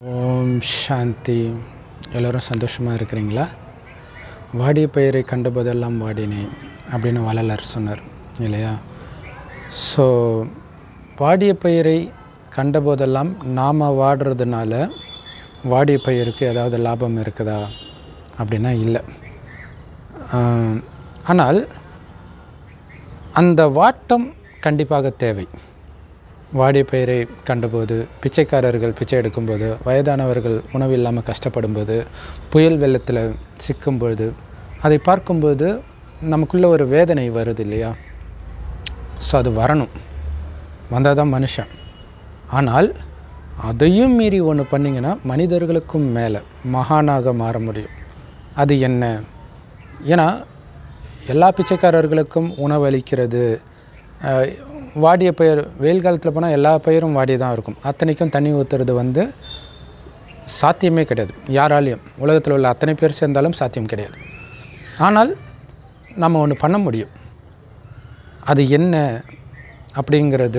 ஓம் சாந்தி எல்லோரும் சந்தோஷமாக இருக்கிறீங்களா வாடிய பயிரை கண்டபோதெல்லாம் வாடினேன் அப்படின்னு வள்ளலார் சொன்னார் இல்லையா ஸோ வாடிய பயிரை கண்டபோதெல்லாம் நாம் வாடுறதுனால வாடிய பயிருக்கு ஏதாவது லாபம் இருக்குதா அப்படின்னா இல்லை ஆஹ், ஆனால் அந்த வாட்டம் கண்டிப்பாக தேவை வாடிய பயிரை கண்டபோது பிச்சைக்காரர்கள் பிச்சை எடுக்கும்போது வயதானவர்கள் உணவு இல்லாமல் கஷ்டப்படும்போது புயல் வெள்ளத்தில் சிக்கும்பொழுது அதை பார்க்கும்போது நமக்குள்ள ஒரு வேதனை வருது இல்லையா ஸோ அது வரணும் வந்தால் தான் மனுஷன் ஆனால் அதையும் மீறி ஒன்று பண்ணிங்கன்னா மனிதர்களுக்கும் மேலே மகானாக மாற முடியும் அது என்ன ஏன்னா எல்லா பிச்சைக்காரர்களுக்கும் உணவளிக்கிறது அஹ், வாடிய பயிர் வெயில் காலத்தில் போனால் எல்லா பயிரும் வாடி தான் இருக்கும் அத்தனைக்கும் தண்ணி ஊற்றுறது வந்து சாத்தியமே கிடையாது யாராலையும் உலகத்தில் உள்ள அத்தனை பேர் சேர்ந்தாலும் சாத்தியம் கிடையாது ஆனால் நம்ம ஒன்று பண்ண முடியும் அது என்ன அப்படிங்கிறது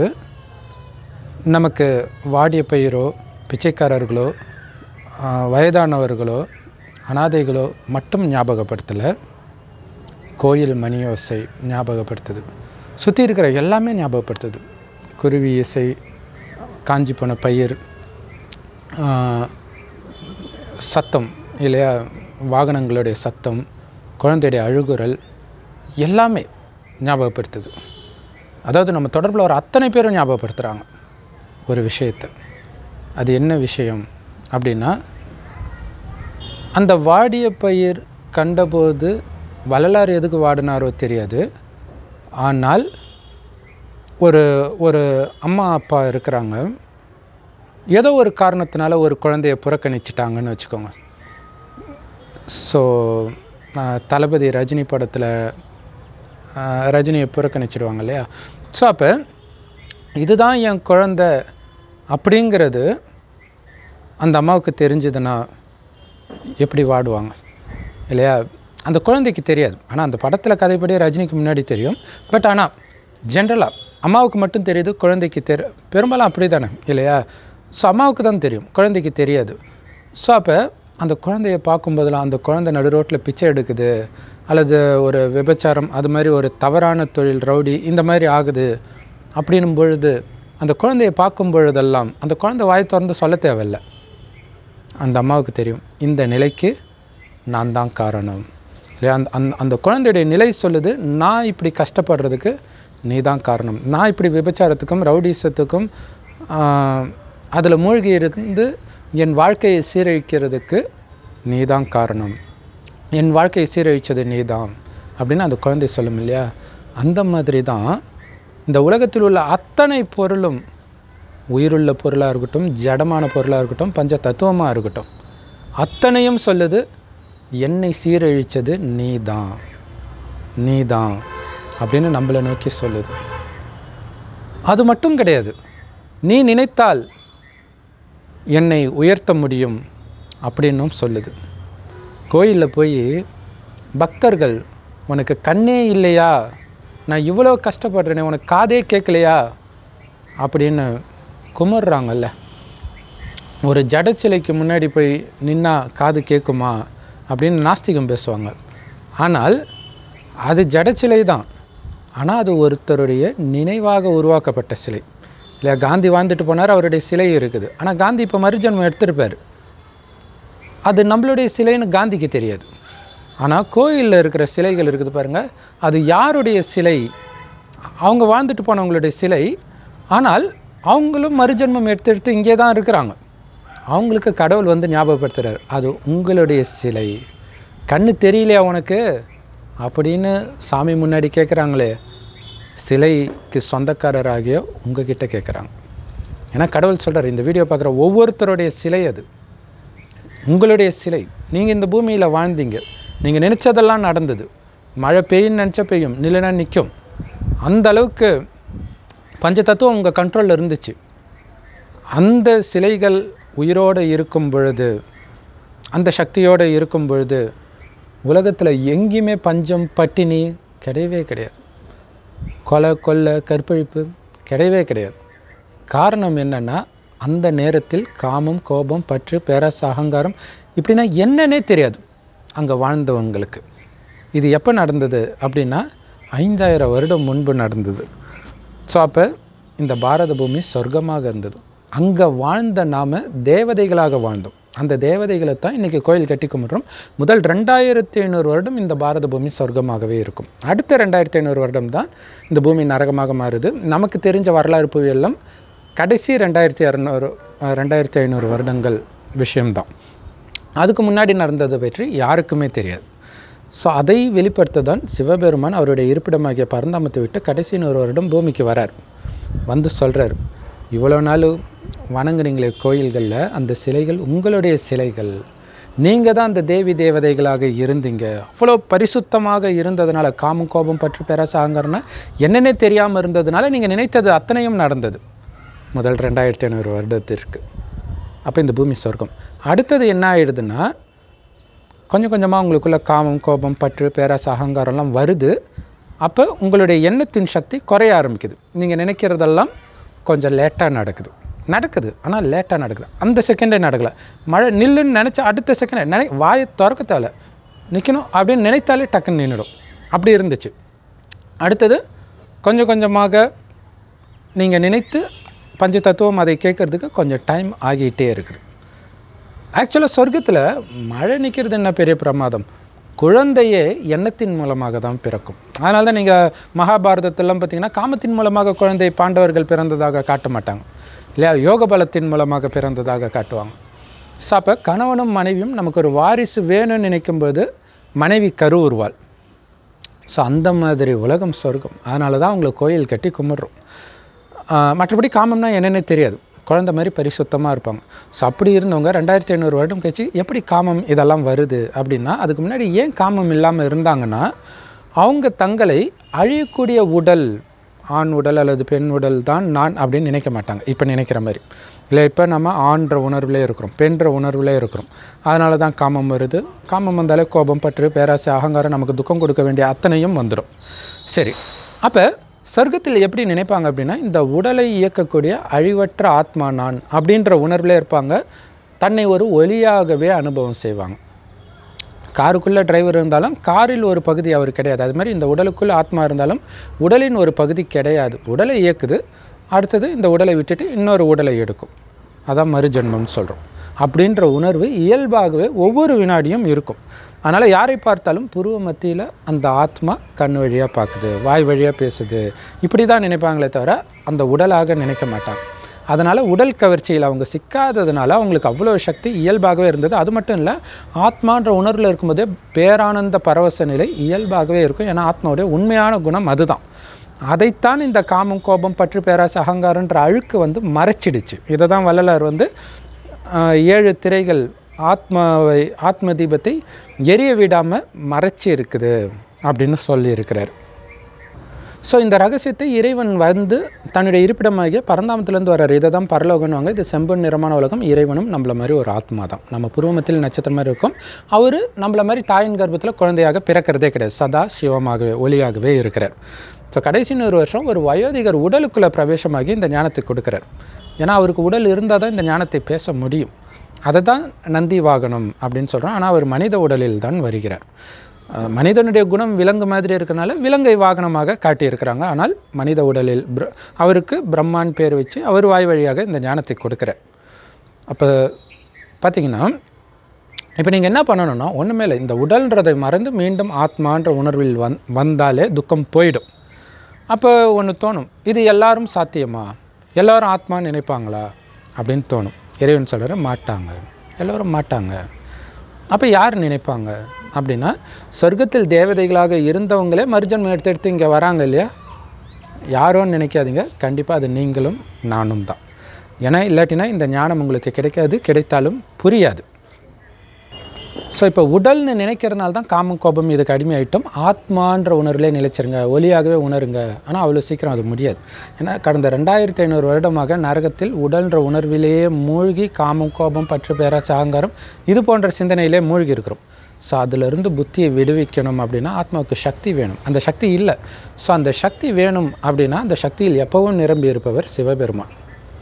நமக்கு வாடிய பயிரோ பிச்சைக்காரர்களோ ஆஹ், வயதானவர்களோ அனாதைகளோ மட்டும் ஞாபகப்படுத்தலை கோயில் மணி ஓசை ஞாபகப்படுத்துது சுற்றி இருக்கிற எல்லாமே ஞாபகப்படுத்துது குருவி இசை காஞ்சி போன பயிர் ஆஹ், சத்தம் இல்லையா வாகனங்களுடைய சத்தம் குழந்தையுடைய அழுகுரல் எல்லாமே ஞாபகப்படுத்துது அதாவது நம்ம தொடர்பில் வர அத்தனை பேரும் ஞாபகப்படுத்துகிறாங்க ஒரு விஷயத்தை அது என்ன விஷயம் அப்படின்னா அந்த வாடிய பயிர் கண்டபோது வள்ளலார் எதுக்கு வாடினாரோ தெரியாது ஆனால் ஒரு ஒரு அம்மா அப்பா இருக்கிறாங்க ஏதோ ஒரு காரணத்தினால ஒரு குழந்தைய புறக்கணிச்சிட்டாங்கன்னு வச்சுக்கோங்க ஸோ தளபதி ரஜினி படத்தில் ரஜினியை புறக்கணிச்சிடுவாங்க இல்லையா ஸோ அப்போ இதுதான் என் குழந்தை அப்படிங்கிறது அந்த அம்மாவுக்கு தெரிஞ்சதுன்னா எப்படி வாடுவாங்க இல்லையா அந்த குழந்தைக்கு தெரியாது ஆனால் அந்த படத்தில் கதைப்படி ரஜினிக்கு முன்னாடி தெரியும் பட் ஆனால் ஜென்ரலாக அம்மாவுக்கு மட்டும் தெரியுது குழந்தைக்கு தெரி பெரும்பாலும் அப்படி தானே இல்லையா ஸோ அம்மாவுக்கு தான் தெரியும் குழந்தைக்கு தெரியாது ஸோ அப்போ அந்த குழந்தைய பார்க்கும்போதெல்லாம் அந்த குழந்தை நடு ரோட்டில் பிச்சை எடுக்குது அல்லது ஒரு விபச்சாரம் அது மாதிரி ஒரு தவறான தொழில் ரவுடி இந்த மாதிரி ஆகுது அப்படின்னும் பொழுது அந்த குழந்தைய பார்க்கும் பொழுதெல்லாம் அந்த குழந்தை வாய் திறந்து சொல்ல தேவையில்லை அந்த அம்மாவுக்கு தெரியும் இந்த நிலைக்கு நான் தான் காரணம் இல்லையா அந்த அந்த அந்த குழந்தையுடைய நிலை சொல்லுது நான் இப்படி கஷ்டப்படுறதுக்கு நீ தான் காரணம் நான் இப்படி விபச்சாரத்துக்கும் ரவுடிசத்துக்கும் அதில் மூழ்கி இருந்து என் வாழ்க்கையை சீரழிக்கிறதுக்கு நீ தான் காரணம் என் வாழ்க்கையை சீரழிச்சது நீ தான் அப்படின்னு அந்த குழந்தை சொல்லும் இல்லையா அந்த மாதிரி தான் இந்த உலகத்தில் உள்ள அத்தனை பொருளும் உயிருள்ள பொருளாக இருக்கட்டும் ஜடமான பொருளாக இருக்கட்டும் பஞ்ச தத்துவமாக இருக்கட்டும் அத்தனையும் சொல்லுது என்னை சீரழிச்சது நீ தான் நீ தான் அப்படின்னு நம்மளை நோக்கி சொல்லுது அது மட்டும் கிடையாது நீ நினைத்தால் என்னை உயர்த்த முடியும் அப்படின்னும் சொல்லுது கோயிலில் போய் பக்தர்கள் உனக்கு கண்ணே இல்லையா நான் இவ்வளோ கஷ்டப்படுறேனே உனக்கு காதே கேட்கலையா அப்படின்னு குமர்றாங்கல்ல ஒரு ஜடச்சிலைக்கு முன்னாடி போய் நின்னா காது கேட்குமா அப்படின்னு நாஸ்திகம் பேசுவாங்க ஆனால் அது ஜடச்சிலை தான் ஆனால் அது ஒருத்தருடைய நினைவாக உருவாக்கப்பட்ட சிலை இல்லையா காந்தி வாழ்ந்துட்டு போனார் அவருடைய சிலை இருக்குது ஆனால் காந்தி இப்போ மறுஜன்மம் எடுத்திருப்பார் அது நம்மளுடைய சிலைன்னு காந்திக்கு தெரியாது ஆனால் கோயிலில் இருக்கிற சிலைகள் இருக்குது பாருங்க அது யாருடைய சிலை அவங்க வாழ்ந்துட்டு போனவங்களுடைய சிலை ஆனால் அவங்களும் மறுஜன்மம் எடுத்து எடுத்து இங்கே தான் இருக்கிறாங்க அவங்களுக்கு கடவுள் வந்து ஞாபகப்படுத்துறாரு அது உங்களுடைய சிலை கண்ணு தெரியலையா உனக்கு அப்படின்னு சாமி முன்னாடி கேட்குறாங்களே சிலைக்கு சொந்தக்காரராகிய உங்ககிட்ட கேட்குறாங்க ஏன்னா கடவுள் சொல்றாரு இந்த வீடியோ பார்க்குற ஒவ்வொருத்தருடைய சிலை அது உங்களுடைய சிலை நீங்கள் இந்த பூமியில் வாழ்ந்தீங்க நீங்கள் நினச்சதெல்லாம் நடந்தது மழை பெய்யும்னு நினச்சா பெய்யும் நிலைனா நிற்கும் அந்த அளவுக்கு பஞ்ச தத்துவம் உங்கள் கண்ட்ரோலில் இருந்துச்சு அந்த சிலைகள் உயிரோடு இருக்கும் பொழுது அந்த சக்தியோடு இருக்கும் பொழுது உலகத்தில் எங்கேயுமே பஞ்சம் பட்டினி கிடையவே கிடையாது கொலை கொள்ளை கற்பழிப்பு கிடையவே கிடையாது காரணம் என்னன்னா அந்த நேரத்தில் காமம் கோபம் பற்று பேராசை அகங்காரம் இப்படின்னா என்னன்னே தெரியாது அங்கே வாழ்ந்தவங்களுக்கு இது எப்போ நடந்தது அப்படின்னா ஐந்தாயிரம் வருடம் முன்பு நடந்தது ஸோ அப்போ இந்த பாரத பூமி சொர்க்கமாக இருந்தது அங்கே வாழ்ந்த நாம தேவதைகளாக வாழ்ந்தோம் அந்த தேவதைகளை தான் இன்றைக்கி கோயில் கட்டி கும்பிட்றோம் முதல் ரெண்டாயிரத்தி ஐநூறு வருடம் இந்த பாரத பூமி சொர்க்கமாகவே இருக்கும் அடுத்த ரெண்டாயிரத்தி ஐநூறு வருடம் தான் இந்த பூமி நரகமாக மாறுது நமக்கு தெரிஞ்ச வரலாறு புவியெல்லாம் கடைசி ரெண்டாயிரத்தி இரநூறு ரெண்டாயிரத்தி ஐநூறு வருடங்கள் விஷயம்தான் அதுக்கு முன்னாடி நடந்ததை பற்றி யாருக்குமே தெரியாது ஸோ அதை வெளிப்படுத்த தான் சிவபெருமான் அவருடைய இருப்பிடமாகிய பரந்தாமத்தை விட்டு கடைசி நூறு வருடம் பூமிக்கு வரார் வந்து சொல்கிறார் இவ்வளோ நாள் வணங்குனீங்களே கோயில்களில் அந்த சிலைகள் உங்களுடைய சிலைகள் நீங்கள் தான் அந்த தேவி தேவதைகளாக இருந்தீங்க அவ்வளோ பரிசுத்தமாக இருந்ததுனால காமம் கோபம் பற்றி பேராசை ஆங்கறனா என்னன்னே தெரியாமல் இருந்ததுனால நீங்கள் நினைத்தது அத்தனையும் நடந்தது முதல் ரெண்டாயிரத்தி ஐநூறு வருடத்திற்கு அப்போ இந்த பூமி சொர்க்கம் அடுத்தது என்ன ஆயிடுதுன்னா கொஞ்சம் கொஞ்சமாக உங்களுக்குள்ள காமம் கோபம் பற்று பேராசை அகங்காரம்லாம் வருது அப்போ உங்களுடைய எண்ணத்தின் சக்தி குறைய ஆரம்பிக்குது நீங்கள் நினைக்கிறதெல்லாம் கொஞ்சம் லேட்டாக நடக்குது நடக்குது ஆனால் லேட்டாக நடக்குது அந்த செகண்டே நடக்கல மழை நில்லுன்னு நினச்சா அடுத்த செகண்ட் நினை வாயை திறக்க தேவை நிற்கணும் அப்படின்னு நினைத்தாலே டக்குன்னு நின்றுடும் அப்படி இருந்துச்சு அடுத்தது கொஞ்சம் கொஞ்சமாக நீங்கள் நினைத்து பஞ்ச தத்துவம் அதை கேட்கறதுக்கு கொஞ்சம் டைம் ஆகிட்டே இருக்குது ஆக்சுவலாக சொர்க்கத்தில் மழை நிற்கிறது என்ன பெரிய பிரமாதம் குழந்தையே எண்ணத்தின் மூலமாக தான் பிறக்கும் அதனால தான் நீங்கள் மகாபாரதத்திலாம் பார்த்தீங்கன்னா காமத்தின் மூலமாக குழந்தை பாண்டவர்கள் பிறந்ததாக காட்ட மாட்டாங்க இல்லையா யோக பலத்தின் மூலமாக பிறந்ததாக காட்டுவாங்க ஸோ அப்போ கணவனும் மனைவியும் நமக்கு ஒரு வாரிசு வேணும்னு நினைக்கும்போது மனைவி கரு உருவாள் ஸோ அந்த மாதிரி உலகம் சொர்க்கம் அதனால தான் அவங்களை கோயில் கட்டி கும்பிட்றோம் ஆஹ் மற்றபடி காமம்னா என்னன்னே தெரியாது குழந்தை மாதிரி பரிசுத்தமாக இருப்பாங்க ஸோ அப்படி இருந்தவங்க ரெண்டாயிரத்தி ஐநூறு வருடம் கழிச்சு எப்படி காமம் இதெல்லாம் வருது அப்படின்னா அதுக்கு முன்னாடி ஏன் காமம் இல்லாமல் இருந்தாங்கன்னா அவங்க தங்களை அழியக்கூடிய உடல் ஆண் உடல் அல்லது பெண் உடல் தான் நான் அப்படின்னு நினைக்க மாட்டாங்க இப்போ நினைக்கிற மாதிரி இல்லை இப்போ நம்ம ஆண்ற உணர்விலே இருக்கிறோம் பெண்ற உணர்விலே இருக்கிறோம் அதனால தான் காமம் வருது காமம் வந்தாலே கோபம் பற்று பேராசை அகங்காரம் நமக்கு துக்கம் கொடுக்க வேண்டிய அத்தனையும் வந்துடும் சரி அப்போ சொர்க்கத்தில் எப்படி நினைப்பாங்க அப்படின்னா இந்த உடலை இயக்கக்கூடிய அழிவற்ற ஆத்மா நான் அப்படின்ற உணர்விலே இருப்பாங்க தன்னை ஒரு ஒலியாகவே அனுபவம் செய்வாங்க காருக்குள்ளே டிரைவர் இருந்தாலும் காரில் ஒரு பகுதி அவர் கிடையாது அது மாதிரி இந்த உடலுக்குள்ள ஆத்மா இருந்தாலும் உடலின் ஒரு பகுதி கிடையாது உடலை இயக்குது அடுத்தது இந்த உடலை விட்டுட்டு இன்னொரு உடலை எடுக்கும் அதான் மறுஜென்மம்னு சொல்கிறோம் அப்படின்ற உணர்வு இயல்பாகவே ஒவ்வொரு வினாடியும் இருக்கும் அதனால் யாரை பார்த்தாலும் புருவ மத்தியில் அந்த ஆத்மா கண் வழியாக பார்க்குது வாய் வழியாக பேசுது இப்படி தான் நினைப்பாங்களே தவிர அந்த உடலாக நினைக்க மாட்டாங்க அதனால் உடல் கவர்ச்சியில் அவங்க சிக்காததுனால அவங்களுக்கு அவ்வளோ சக்தி இயல்பாகவே இருந்தது அது மட்டும் இல்லை ஆத்மான்ற உணர்வில் இருக்கும்போதே பேரானந்த பரவச நிலை இயல்பாகவே இருக்கும் ஏன்னா ஆத்மாவுடைய உண்மையான குணம் அதுதான் அதைத்தான் இந்த காமம் கோபம் பற்று பேராசை அகங்காரன்ற அழுக்கு வந்து மறைச்சிடுச்சு இதை தான் வள்ளலார் வந்து ஆஹ், ஏழு திரைகள் ஆத்மாவை ஆத்ம தீபத்தை எரிய விடாமல் மறைச்சி இருக்குது அப்படின்னு சொல்லியிருக்கிறார் ஸோ இந்த ரகசியத்தை இறைவன் வந்து தன்னுடைய இருப்பிடமாகிய பரந்தாமத்திலேருந்து வர்றாரு இதை தான் பரலோகம்னுவாங்க இது செம்பன் நிறமான உலகம் இறைவனும் நம்மள மாதிரி ஒரு ஆத்மா தான் நம்ம புருவமத்தில் நட்சத்திரம் மாதிரி இருக்கும் அவர் நம்மள மாதிரி தாயின் கர்ப்பத்தில் குழந்தையாக பிறக்கிறதே கிடையாது சதா சிவமாகவே ஒளியாகவே இருக்கிறார் ஸோ கடைசி நூறு வருஷம் ஒரு வயோதிகர் உடலுக்குள்ளே பிரவேசமாகி இந்த ஞானத்தை கொடுக்கிறார் ஏன்னா அவருக்கு உடல் இருந்தால் தான் இந்த ஞானத்தை பேச முடியும் அதை தான் நந்தி வாகனம் அப்படின்னு சொல்கிறோம் ஆனால் அவர் மனித உடலில் தான் வருகிறார் அஹ் மனிதனுடைய குணம் விலங்கு மாதிரி இருக்கனால விலங்கை வாகனமாக காட்டியிருக்கிறாங்க ஆனால் மனித உடலில் பிர அவருக்கு பிரம்மான் பேர் வச்சு அவர் வாய் வழியாக இந்த ஞானத்தை கொடுக்கிறார் அப்போ பார்த்தீங்கன்னா இப்போ நீங்கள் என்ன பண்ணணும்னா ஒன்றுமே இல்லை இந்த உடல்ன்றதை மறந்து மீண்டும் ஆத்மான்ற உணர்வில் வந் வந்தாலே துக்கம் போயிடும் அப்போ ஒன்று தோணும் இது எல்லாரும் சாத்தியமா எல்லாரும் ஆத்மான்னு நினைப்பாங்களா அப்படின்னு தோணும் இறைவன் சொல்கிற மாட்டாங்க எல்லோரும் மாட்டாங்க அப்போ யார் நினைப்பாங்க அப்படின்னா சொர்க்கத்தில் தேவதைகளாக இருந்தவங்களே மறுஜன்மம் எடுத்து எடுத்து இங்கே வராங்க இல்லையா யாரோன்னு நினைக்காதீங்க கண்டிப்பாக அது நீங்களும் நானும் தான் ஏன்னா இல்லாட்டினா இந்த ஞானம் உங்களுக்கு கிடைக்காது கிடைத்தாலும் புரியாது ஸோ இப்போ உடல்னு நினைக்கிறதுனால தான் காமம் கோபம் இதுக்கு அடிமையாயிட்டோம் ஆத்மான்ற உணர்விலே நிலைச்சிருங்க ஒலியாகவே உணருங்க ஆனால் அவ்வளோ சீக்கிரம் அது முடியாது ஏன்னா கடந்த ரெண்டாயிரத்தி ஐநூறு வருடமாக நரகத்தில் உடல்ன்ற உணர்விலேயே மூழ்கி காமம் கோபம் பற்று பேராசை அகங்காரம் இது போன்ற சிந்தனையிலே மூழ்கி இருக்கிறோம் ஸோ அதிலிருந்து புத்தியை விடுவிக்கணும் அப்படின்னா ஆத்மாவுக்கு சக்தி வேணும் அந்த சக்தி இல்லை ஸோ அந்த சக்தி வேணும் அப்படின்னா அந்த சக்தியில் எப்பவும் நிரம்பி இருப்பவர் சிவபெருமான்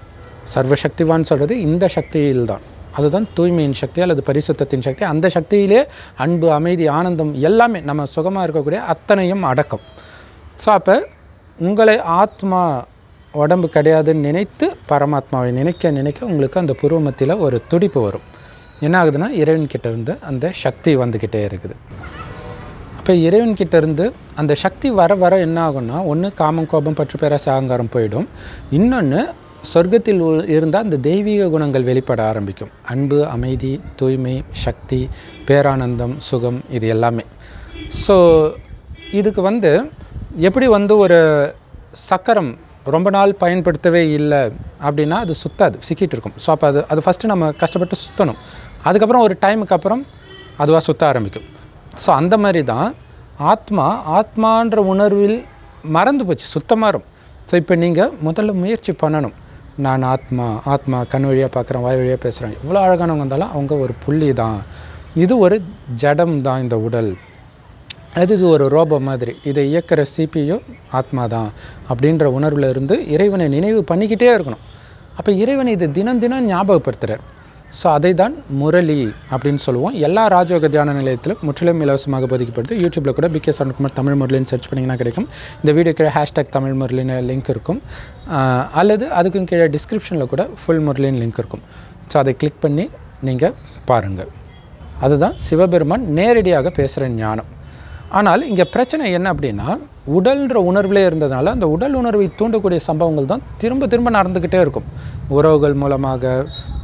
சர்வசக்திவான் சொல்கிறது இந்த சக்தியில் தான் அதுதான் தூய்மையின் சக்தி அல்லது பரிசுத்தத்தின் சக்தி அந்த சக்தியிலே அன்பு அமைதி ஆனந்தம் எல்லாமே நம்ம சுகமாக இருக்கக்கூடிய அத்தனையும் அடக்கம் ஸோ அப்போ உங்களை ஆத்மா உடம்பு கிடையாதுன்னு நினைத்து பரமாத்மாவை நினைக்க நினைக்க உங்களுக்கு அந்த புருவ மத்தியில் ஒரு துடிப்பு வரும் என்ன ஆகுதுன்னா இறைவன்கிட்ட இருந்து அந்த சக்தி வந்துக்கிட்டே இருக்குது அப்போ இறைவன்கிட்ட இருந்து அந்த சக்தி வர வர என்ன ஆகும்னா ஒன்று காமம் கோபம் பற்று பேராசை அகங்காரம் போயிடும் இன்னொன்று சொர்க்கத்தில் இருந்த அந்த தெய்வீக குணங்கள் வெளிப்பட ஆரம்பிக்கும் அன்பு அமைதி தூய்மை சக்தி பேரானந்தம் சுகம் இது எல்லாமே ஸோ இதுக்கு வந்து எப்படி வந்து ஒரு சக்கரம் ரொம்ப நாள் பயன்படுத்தவே இல்லை அப்படின்னா அது சுத்தாது சிக்கிட்டு இருக்கும் ஸோ அப்போ அது அது ஃபஸ்ட்டு நம்ம கஷ்டப்பட்டு சுற்றணும் அதுக்கப்புறம் ஒரு டைமுக்கு அப்புறம் அதுவாக சுத்த ஆரம்பிக்கும் ஸோ அந்த மாதிரி தான் ஆத்மா ஆத்மான்ற உணர்வில் மறந்து போச்சு சுத்தமாறும் ஸோ இப்போ நீங்கள் முதல்ல முயற்சி பண்ணணும் நான் ஆத்மா ஆத்மா கண் வழியாக பார்க்குறேன் வாய் வழியாக பேசுகிறேன் எவ்வளோ அழகானவங்க இருந்தாலும் அவங்க ஒரு புள்ளி தான் இது ஒரு ஜடம் தான் இந்த உடல் அது இது ஒரு ரோபோ மாதிரி இதை இயக்கிற சிபியோ ஆத்மா தான் அப்படின்ற உணர்வில் இருந்து இறைவனை நினைவு பண்ணிக்கிட்டே இருக்கணும் அப்போ இறைவனை இது தினம் தினம் ஞாபகப்படுத்துகிறார் ஸோ அதை தான் முரளி அப்படின்னு சொல்லுவோம் எல்லா ராஜயோக தியான நிலையத்திலும் முற்றிலும் இலவசமாக போதிக்கப்படுது யூடியூப்பில் கூட பிகே சரண்குமார் தமிழ் முரளின்னு சர்ச் பண்ணிங்கன்னா கிடைக்கும் இந்த வீடியோ கீழே ஹேஷ்டேக் தமிழ் முரளின்னு லிங்க் இருக்கும் ஆஹ் அல்லது அதுக்கும் கீழே டிஸ்கிரிப்ஷனில் கூட ஃபுல் முரளின்னு லிங்க் இருக்கும் ஸோ அதை கிளிக் பண்ணி நீங்கள் பாருங்கள் அதுதான் சிவபெருமான் நேரடியாக பேசுகிற ஞானம் ஆனால் இங்கே பிரச்சனை என்ன அப்படின்னா உடல்ன்ற உணர்விலே இருந்ததுனால அந்த உடல் உணர்வை தூண்டக்கூடிய சம்பவங்கள் தான் திரும்ப திரும்ப நடந்துக்கிட்டே இருக்கும் உறவுகள் மூலமாக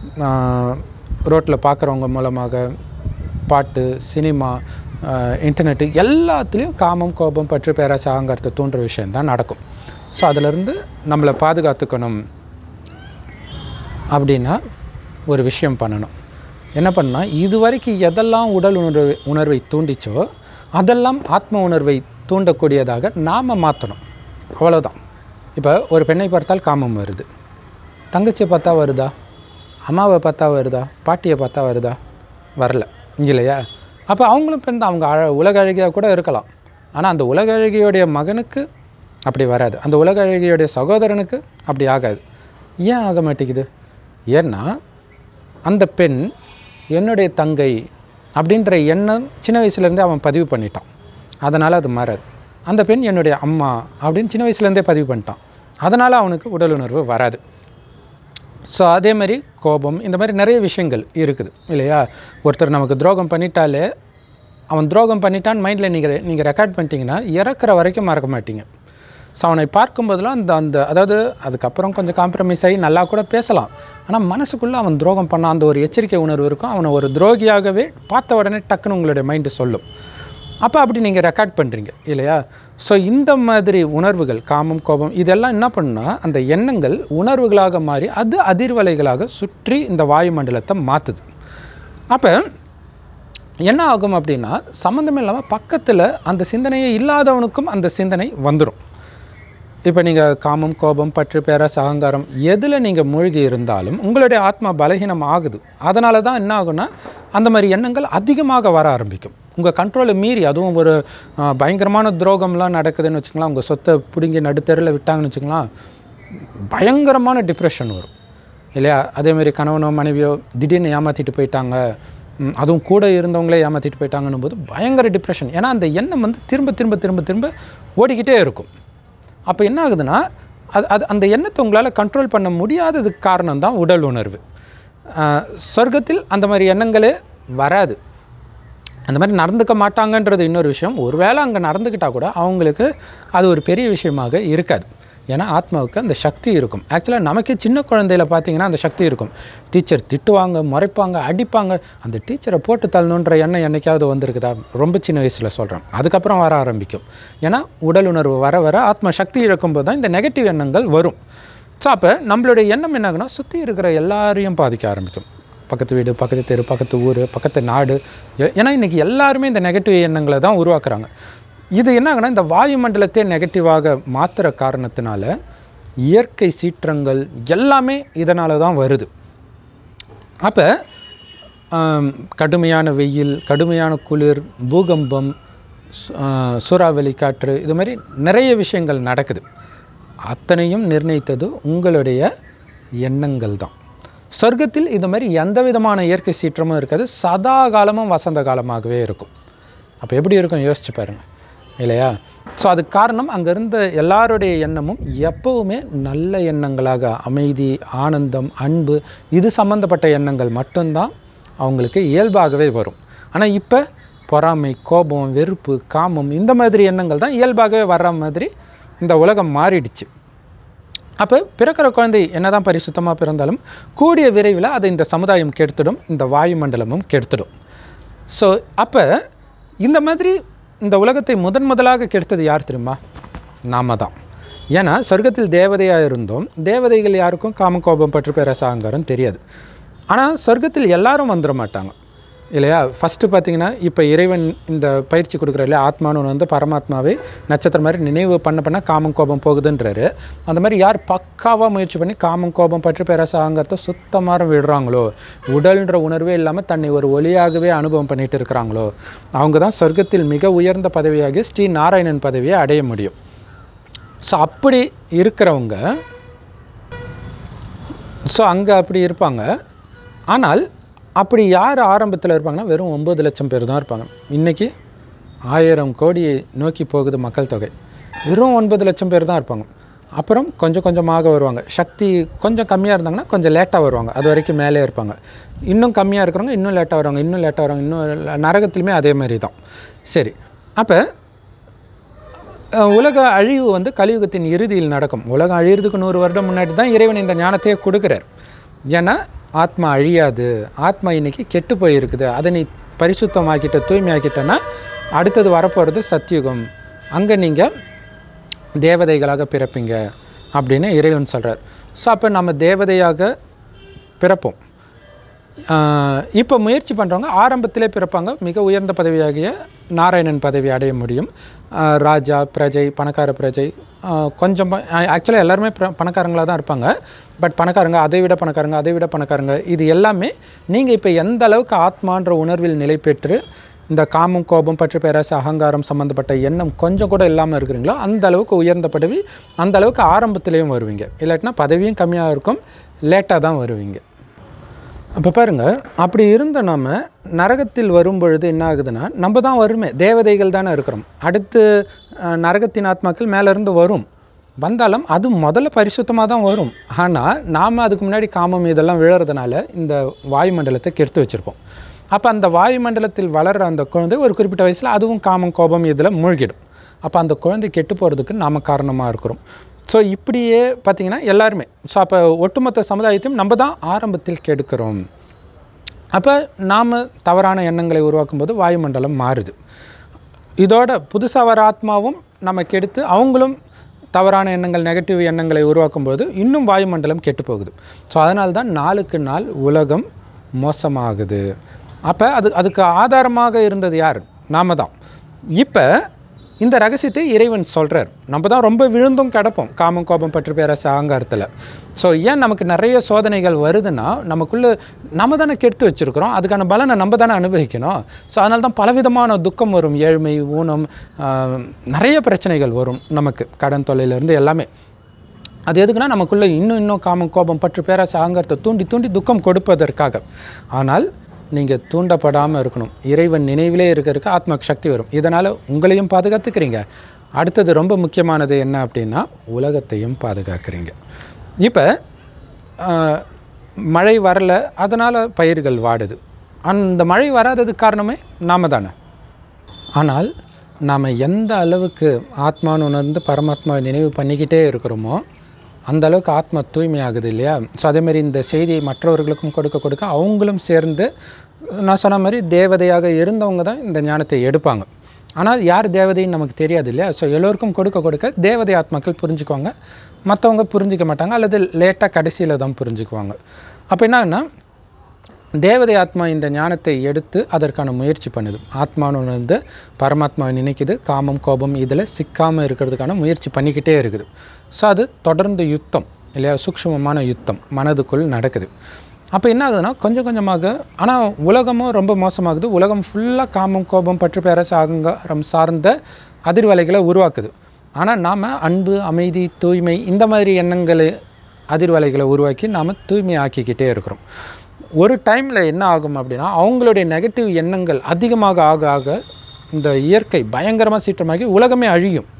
ரோட்டில் பார்க்குறவங்க மூலமாக பாட்டு சினிமா இன்டர்நெட்டு எல்லாத்துலேயும் காமம் கோபம் பற்று பேராசை அகங்காரத்தை தூண்டுற விஷயம் தான் நடக்கும் ஸோ அதிலிருந்து நம்மளை பாதுகாத்துக்கணும் அப்படின்னா ஒரு விஷயம் பண்ணணும் என்ன பண்ணால் இது வரைக்கும் எதெல்லாம் உடல் உணர்வை உணர்வை தூண்டிச்சோ அதெல்லாம் ஆத்ம உணர்வை தூண்டக்கூடியதாக நாம் மாற்றணும் அவ்வளோதான் இப்போ ஒரு பெண்ணை பார்த்தால் காமம் வருது தங்கச்சியை பார்த்தா வருதா அம்மாவை பார்த்தா வருதா பாட்டியை பார்த்தா வருதா வரல இல்லையா அப்போ அவங்களும் பெண் தான் அவங்க அழ உலக அழகியாக கூட இருக்கலாம் ஆனால் அந்த உலக அழகியோடைய மகனுக்கு அப்படி வராது அந்த உலக அழகியோடைய சகோதரனுக்கு அப்படி ஆகாது ஏன் ஆக மாட்டேங்குது ஏன்னா அந்த பெண் என்னுடைய தங்கை அப்படின்ற எண்ணம் சின்ன வயசுலேருந்தே அவன் பதிவு பண்ணிட்டான் அதனால் அது மாறாது அந்த பெண் என்னுடைய அம்மா அப்படின்னு சின்ன வயசுலேருந்தே பதிவு பண்ணிட்டான் அதனால் அவனுக்கு உடல் உணர்வு வராது ஸோ அதே மாதிரி கோபம் இந்த மாதிரி நிறைய விஷயங்கள் இருக்குது இல்லையா ஒருத்தர் நமக்கு துரோகம் பண்ணிட்டாலே அவன் துரோகம் பண்ணிட்டான்னு மைண்டில் நீங்கள் நீங்கள் ரெக்கார்ட் பண்ணிட்டீங்கன்னா இறக்குற வரைக்கும் மறக்க மாட்டீங்க ஸோ அவனை பார்க்கும்போதெல்லாம் அந்த அந்த அதாவது அதுக்கப்புறம் கொஞ்சம் காம்ப்ரமைஸ் ஆகி நல்லா கூட பேசலாம் ஆனால் மனசுக்குள்ளே அவன் துரோகம் பண்ண அந்த ஒரு எச்சரிக்கை உணர்வு இருக்கும் அவனை ஒரு துரோகியாகவே பார்த்த உடனே டக்குன்னு உங்களுடைய மைண்டு சொல்லும் அப்போ அப்படி நீங்கள் ரெக்கார்ட் பண்ணுறீங்க இல்லையா ஸோ இந்த மாதிரி உணர்வுகள் காமம் கோபம் இதெல்லாம் என்ன பண்ணுன்னா அந்த எண்ணங்கள் உணர்வுகளாக மாறி அது அதிர்வலைகளாக சுற்றி இந்த வாயுமண்டலத்தை மாற்றுது அப்போ என்ன ஆகும் அப்படின்னா சம்மந்தமே இல்லாமல் பக்கத்தில் அந்த சிந்தனையே இல்லாதவனுக்கும் அந்த சிந்தனை வந்துடும் இப்போ நீங்கள் காமம் கோபம் பற்று பேராசை அகங்காரம் எதில் நீங்கள் மூழ்கி இருந்தாலும் உங்களுடைய ஆத்மா பலகீனம் ஆகுது அதனால தான் என்ன ஆகும்னா அந்த மாதிரி எண்ணங்கள் அதிகமாக வர ஆரம்பிக்கும் உங்கள் கண்ட்ரோலை மீறி அதுவும் ஒரு ஆஹ், பயங்கரமான துரோகம்லாம் நடக்குதுன்னு வச்சுக்கலாம் உங்கள் சொத்தை பிடுங்கி நடுத்தெருவில் விட்டாங்கன்னு வச்சுக்கலாம் பயங்கரமான டிப்ரெஷன் வரும் இல்லையா அதேமாரி கணவனோ மனைவியோ திடீர்னு ஏமாற்றிட்டு போயிட்டாங்க ம், அதுவும் கூட இருந்தவங்களே ஏமாற்றிட்டு போயிட்டாங்கன்னும் போது பயங்கர டிப்ரெஷன் ஏன்னா அந்த எண்ணம் வந்து திரும்ப திரும்ப திரும்ப திரும்ப ஓடிக்கிட்டே இருக்கும் அப்போ என்ன ஆகுதுன்னா அது அது அந்த எண்ணத்தை உங்களால் கண்ட்ரோல் பண்ண முடியாததுக்கு காரணம் தான் உடல் உணர்வு ஆஹ் சொர்க்கத்தில் அந்த மாதிரி எண்ணங்களே வராது அந்த மாதிரி நடந்துக்க மாட்டாங்கன்றது இன்னொரு விஷயம் ஒருவேளை அங்கே நடந்துக்கிட்டால் கூட அவங்களுக்கு அது ஒரு பெரிய விஷயமாக இருக்காது ஏன்னா ஆத்மாவுக்கு அந்த சக்தி இருக்கும் ஆக்சுவலாக நமக்கே சின்ன குழந்தையில பார்த்தீங்கன்னா அந்த சக்தி இருக்கும் டீச்சர் திட்டுவாங்க முறைப்பாங்க அடிப்பாங்க அந்த டீச்சரை போட்டு தள்ளணுன்ற எண்ணம் என்னைக்காவது வந்திருக்குதா ரொம்ப சின்ன வயசில் சொல்கிறேன் அதுக்கப்புறம் வர ஆரம்பிக்கும் ஏன்னா உடல் உணர்வு வர வர ஆத்ம சக்தி இருக்கும்போது தான் இந்த நெகட்டிவ் எண்ணங்கள் வரும் ஸோ அப்போ நம்மளுடைய எண்ணம் என்ன ஆகுனா சுற்றி இருக்கிற எல்லாரையும் பாதிக்க ஆரம்பிக்கும் பக்கத்து வீடு பக்கத்து தெரு பக்கத்து ஊர் பக்கத்து நாடு ஏ- ஏன்னா இன்றைக்கி எல்லாருமே இந்த நெகட்டிவ் எண்ணங்களை தான் உருவாக்குறாங்க இது என்ன ஆகுனா இந்த வாயுமண்டலத்தை நெகட்டிவாக மாற்றுற காரணத்தினால இயற்கை சீற்றங்கள் எல்லாமே இதனால தான் வருது அப்போ கடுமையான வெயில் கடுமையான குளிர் பூகம்பம் சு- ஆஹ், சூறாவளி காற்று இது மாதிரி நிறைய விஷயங்கள் நடக்குது அத்தனையும் நிர்ணயித்தது உங்களுடைய எண்ணங்கள் தான் சொர்க்கத்தில் இது மாதிரி எந்த விதமான இயற்கை சீற்றமும் இருக்காது சதா காலமும் வசந்த காலமாகவே இருக்கும் அப்போ எப்படி இருக்கும் யோசிச்சு பாருங்க இல்லையா ஸோ அதுக்கு காரணம் அங்கே இருந்த எல்லாருடைய எண்ணமும் எப்பவுமே நல்ல எண்ணங்களாக அமைதி ஆனந்தம் அன்பு இது சம்பந்தப்பட்ட எண்ணங்கள் மட்டும்தான் அவங்களுக்கு இயல்பாகவே வரும் ஆனால் இப்போ பொறாமை கோபம் வெறுப்பு காமம் இந்த மாதிரி எண்ணங்கள் தான் இயல்பாகவே வர்ற மாதிரி இந்த உலகம் மாறிடுச்சு அப்போ பிறக்கிற குழந்தை என்னதான் பரிசுத்தமாக பிறந்தாலும் கூடிய விரைவில் அதை இந்த சமுதாயம் கெடுத்துடும் இந்த வாயுமண்டலமும் கெடுத்துடும் ஸோ அப்போ இந்த மாதிரி இந்த உலகத்தை முதன் முதலாக கெடுத்தது யார் தெரியுமா நாம தான் ஏன்னா சொர்க்கத்தில் தேவதையாக இருந்தோம் தேவதைகள் யாருக்கும் காம கோபம் பற்று பேரச அகங்காரம் தெரியாது ஆனால் சொர்க்கத்தில் எல்லாரும் வந்துட மாட்டாங்க இல்லையா ஃபஸ்ட்டு பார்த்தீங்கன்னா இப்போ இறைவன் இந்த பயிற்சி கொடுக்குற இல்லையா ஆத்மானு வந்து பரமாத்மாவை நட்சத்திரம் மாதிரி நினைவு பண்ண பண்ண காமம் கோபம் போகுதுன்றாரு அந்த மாதிரி யார் பக்காவாக முயற்சி பண்ணி காமம் கோபம் பற்றி பேரச அகங்காரத்தை சுத்தமாக விடுறாங்களோ உடல்ன்ற உணர்வே இல்லாமல் தன்னை ஒரு ஒளியாகவே அனுபவம் பண்ணிட்டு இருக்கிறாங்களோ அவங்க தான் சொர்க்கத்தில் மிக உயர்ந்த பதவியாகிய ஸ்ரீ நாராயணன் பதவியை அடைய முடியும் ஸோ அப்படி இருக்கிறவங்க ஸோ அங்கே அப்படி இருப்பாங்க ஆனால் அப்படி யார் ஆரம்பத்தில் இருப்பாங்கன்னா வெறும் ஒம்பது லட்சம் பேர் தான் இருப்பாங்க இன்னைக்கு ஆயிரம் கோடியை நோக்கி போகுது மக்கள் தொகை வெறும் ஒன்பது லட்சம் பேர் தான் இருப்பாங்க அப்புறம் கொஞ்சம் கொஞ்சமாக வருவாங்க சக்தி கொஞ்சம் கம்மியாக இருந்தாங்கன்னா கொஞ்சம் லேட்டாக வருவாங்க அது வரைக்கும் மேலே இருப்பாங்க இன்னும் கம்மியாக இருக்கிறவங்க இன்னும் லேட்டாக வருவாங்க இன்னும் லேட்டாக வருவாங்க இன்னும் நரகத்துலையுமே அதே மாதிரி தான் சரி அப்போ அஹ் உலக அழிவு வந்து கலியுகத்தின் இறுதியில் நடக்கும் உலகம் அழியிறதுக்கு நூறு வருடம் முன்னாடி தான் இறைவன் இந்த ஞானத்தையே கொடுக்குறார் ஏன்னா ஆத்மா அழியாது ஆத்மா இன்னைக்கு கெட்டு போயிருக்குது அதை நீ பரிசுத்தமாக்கிட்ட தூய்மையாக்கிட்டேன்னா அடுத்தது வரப்போகிறது சத்தியுகம் அங்கே நீங்கள் தேவதைகளாக பிறப்பீங்க அப்படின்னு இறைவன் சொல்கிறார் ஸோ அப்போ நம்ம தேவதையாக பிறப்போம் இப்போ முயற்சி பண்ணுறவங்க ஆரம்பத்திலே பிறப்பாங்க மிக உயர்ந்த பதவியாகிய நாராயணன் பதவி அடைய முடியும் ஆஹ் ராஜா பிரஜை பணக்கார பிரஜை ஆஹ் கொஞ்சம் ஆக்சுவலாக எல்லாருமே ப- பணக்காரங்களா தான் இருப்பாங்க பட் பணக்காரங்க அதை விட பணக்காரங்க அதை விட பணக்காரங்க இது எல்லாமே நீங்கள் இப்போ எந்த அளவுக்கு ஆத்மான்ற உணர்வில் நிலை பெற்று இந்த காமம் கோபம் பற்றி பேராசை அகங்காரம் சம்மந்தப்பட்ட எண்ணம் கொஞ்சம் கூட இல்லாமல் இருக்கிறீங்களோ அந்த அளவுக்கு உயர்ந்த பதவி அந்த அளவுக்கு ஆரம்பத்திலையும் வருவீங்க இல்லாட்டினா பதவியும் கம்மியாக இருக்கும் லேட்டாக தான் வருவீங்க அப்போ பாருங்க அப்படி இருந்த நாம நரகத்தில் வரும் பொழுது என்ன ஆகுதுன்னா நம்ம தான் வருமே தேவதைகள் தானே இருக்கிறோம் அடுத்து அஹ், நரகத்தின் ஆத்மாக்கள் மேல இருந்து வரும் வந்தாலும் அது முதல்ல பரிசுத்தமாக தான் வரும் ஆனால் நாம் அதுக்கு முன்னாடி காமம் இதெல்லாம் விழுறதுனால இந்த வாயுமண்டலத்தை கெடுத்து வச்சுருப்போம் அப்போ அந்த வாயுமண்டலத்தில் வளர்ற அந்த குழந்தை ஒரு குறிப்பிட்ட வயசில் அதுவும் காமம் கோபம் இதில் மூழ்கிடும் அப்போ அந்த குழந்தை கெட்டு போகிறதுக்கு நாம காரணமாக இருக்கிறோம் ஸோ இப்படியே பார்த்தீங்கன்னா எல்லாருமே ஸோ அப்போ ஒட்டுமொத்த சமுதாயத்தையும் நம்ம தான் ஆரம்பத்தில் கெடுக்கிறோம் அப்போ நாம் தவறான எண்ணங்களை உருவாக்கும் போது வாயுமண்டலம் மாறுது இதோட புதுசாக வர ஆத்மாவும் நம்ம கெடுத்து அவங்களும் தவறான எண்ணங்கள் நெகட்டிவ் எண்ணங்களை உருவாக்கும் போது இன்னும் வாயுமண்டலம் கெட்டு போகுது ஸோ அதனால தான் நாளுக்கு நாள் உலகம் மோசமாகுது அப்போ அது அதுக்கு ஆதாரமாக இருந்தது யார் நாம தான் இப்போ இந்த ரகசியத்தை இறைவன் சொல்றார் நம்ம தான் ரொம்ப விழுந்தும் கிடப்போம் காமம் கோபம் பற்று பேரச அகங்காரத்தில் ஸோ ஏன் நமக்கு நிறைய சோதனைகள் வருதுன்னா நமக்குள்ள நம்ம தானே கெடுத்து வச்சிருக்கிறோம் அதுக்கான பலனை நம்ம தானே அனுபவிக்கணும் ஸோ அதனால தான் பலவிதமான துக்கம் வரும் ஏழ்மை ஊனம் ஆஹ், நிறைய பிரச்சனைகள் வரும் நமக்கு கடன் தொல்லையிலேருந்து எல்லாமே அது எதுக்குன்னா நமக்குள்ள இன்னும் இன்னும் காமம் கோபம் பற்று பேராசை அகங்காரத்தை தூண்டி தூண்டி துக்கம் கொடுப்பதற்காக ஆனால் நீங்கள் தூண்டப்படாமல் இருக்கணும் இறைவன் நினைவிலே இருக்கிறதுக்கு ஆத்மாக்கு சக்தி வரும் இதனால் உங்களையும் பாதுகாத்துக்கிறீங்க அடுத்தது ரொம்ப முக்கியமானது என்ன அப்படின்னா உலகத்தையும் பாதுகாக்கிறீங்க இப்போ மழை வரல அதனால் பயிர்கள் வாடுது அந்த மழை வராததுக்கு காரணமே நாம தானே ஆனால் நாம் எந்த அளவுக்கு ஆத்மான்னு உணர்ந்து பரமாத்மாவை நினைவு பண்ணிக்கிட்டே இருக்கிறோமோ அந்த அளவுக்கு ஆத்மா தூய்மையாகுது இல்லையா ஸோ அதேமாதிரி இந்த செய்தியை மற்றவர்களுக்கும் கொடுக்க கொடுக்க அவங்களும் சேர்ந்து நான் சொன்ன மாதிரி தேவதையாக இருந்தவங்க தான் இந்த ஞானத்தை எடுப்பாங்க ஆனால் யார் தேவதைன்னு நமக்கு தெரியாது இல்லையா ஸோ எல்லோருக்கும் கொடுக்க கொடுக்க தேவதை ஆத்மாக்கள் புரிஞ்சுக்குவாங்க மற்றவங்க புரிஞ்சிக்க மாட்டாங்க அல்லது லேட்டாக கடைசியில் தான் புரிஞ்சுக்குவாங்க அப்போ என்னன்னா தேவதை ஆத்மா இந்த ஞானத்தை எடுத்து அதற்கான முயற்சி பண்ணுது ஆத்மான்னு வந்து பரமாத்மாவை நினைக்குது காமம் கோபம் இதில் சிக்காமல் இருக்கிறதுக்கான முயற்சி பண்ணிக்கிட்டே இருக்குது ஸோ அது தொடர்ந்து யுத்தம் இல்லையா சூக்ஷ்மமான யுத்தம் மனதுக்குள் நடக்குது அப்போ என்ன ஆகுதுன்னா கொஞ்சம் கொஞ்சமாக ஆனால் உலகமும் ரொம்ப மோசமாகுது உலகம் ஃபுல்லாக காமம் கோபம் பற்று பேரசு அகங்காரம் சார்ந்த அதிர்வலைகளை உருவாக்குது ஆனால் நாம் அன்பு அமைதி தூய்மை இந்த மாதிரி எண்ணங்களை அதிர்வலைகளை உருவாக்கி நாம் தூய்மையாக்கிக்கிட்டே இருக்கிறோம் ஒரு டைமில் என்ன ஆகும் அப்படின்னா அவங்களுடைய நெகட்டிவ் எண்ணங்கள் அதிகமாக ஆக ஆக இந்த இயற்கை பயங்கரமாக சீற்றமாகி உலகமே அழியும்